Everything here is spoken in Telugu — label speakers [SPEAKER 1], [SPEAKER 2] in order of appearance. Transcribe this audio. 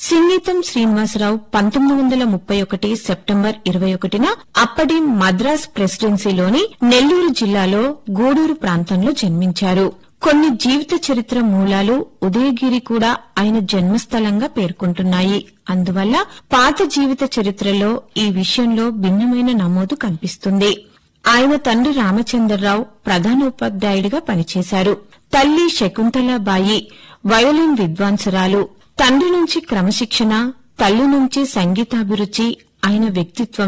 [SPEAKER 1] సింగీతం శ్రీనివాసరావు పంతొమ్మిది వందల ముప్పై ఒకటి సెప్టెంబర్ ఇరవై ఒకటిన అప్పటి మద్రాస్ ప్రెసిడెన్సీలోని నెల్లూరు జిల్లాలో గూడూరు ప్రాంతంలో జన్మించారు కొన్ని జీవిత చరిత్ర మూలాలు ఉదయగిరి కూడా ఆయన జన్మస్థలంగా పేర్కొంటున్నాయి అందువల్ల పాత జీవిత చరిత్రలో ఈ విషయంలో భిన్నమైన నమోదు కనిపిస్తుంది ఆయన తండ్రి రామచంద్రరావు ప్రధానోపాధ్యాయుడిగా పనిచేశారు తల్లి శకుంతలాబాయి వయోలిన్ విద్వాంసురాలు తండ్రి నుంచి క్రమశిక్షణ తల్లి నుంచి సంగీతాభిరుచి ఆయన వ్యక్తిత్వం